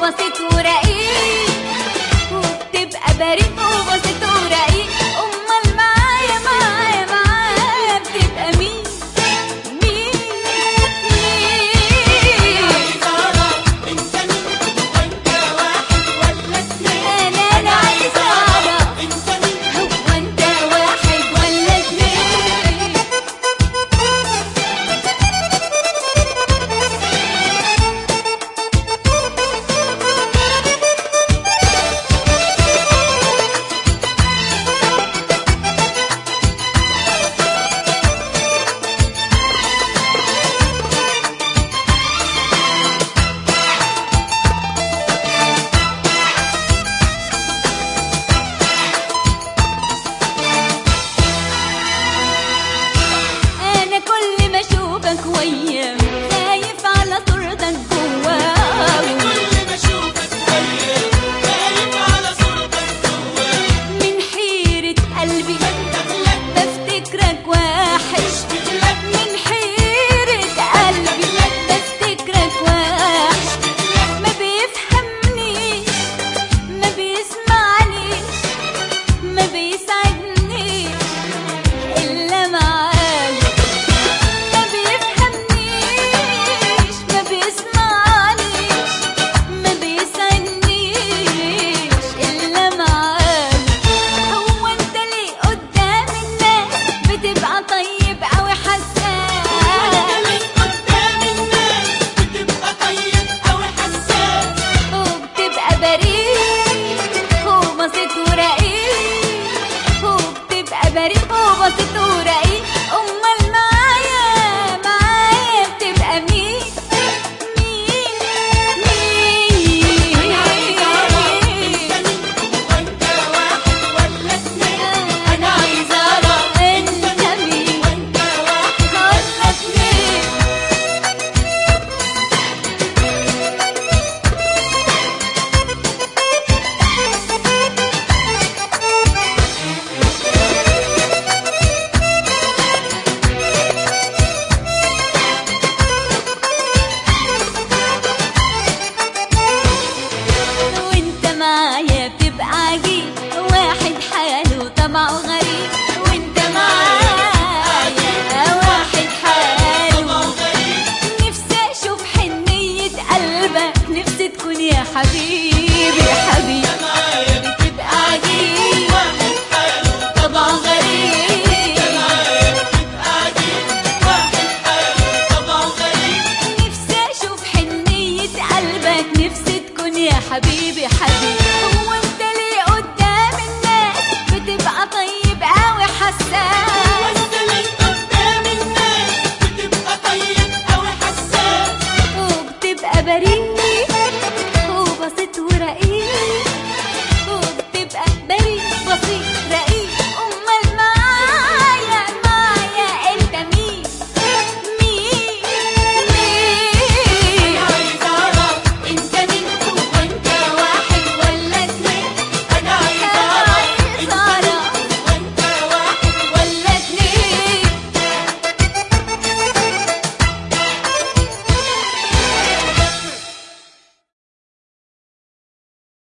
وبسيط ورقيق وبتبقى بريء وبسيط ورقيق امال معايا معايا معايا بتبقى مين مين مين انا انا عايزه اعرف هو انت واحد ولا اتنين انا كل ما اشوفك وياه خايف على صورتك جواه من حيرة قلبي بفتكرك وحش من حيرة قلبي بفتكرك وحش ما بيفهمنيش ما بيسمعنيش ما بيسعدنيش إلا معاك ما بيفهمنيش ما بيسمعنيش ما بيسعدنيش إلا معاك هو أنت ليه قدام الناس بتبقى طيب أوي حساس وبتبقى بريء وبسيط ورقيق وبتبقى بريء وبسيط ورقيق امال معايا معايا بتبقى مين مين مين انا عايزه اعرف انت مين ولا اتنين وانت معايا بتبقى عجيب واحد حاله طبعه غريب وانت معايا واحد حاله نفسي اشوف حنية قلبك نفسي تكون يا حبيبي حبيبي بتبقى عجيب طبعه غريب نفسي اشوف حنية قلبك نفسي تكون يا حبيبي حبيبي هو انت ليه قدام الناس بتبقى طيب اوي حساس وبتبقى بريء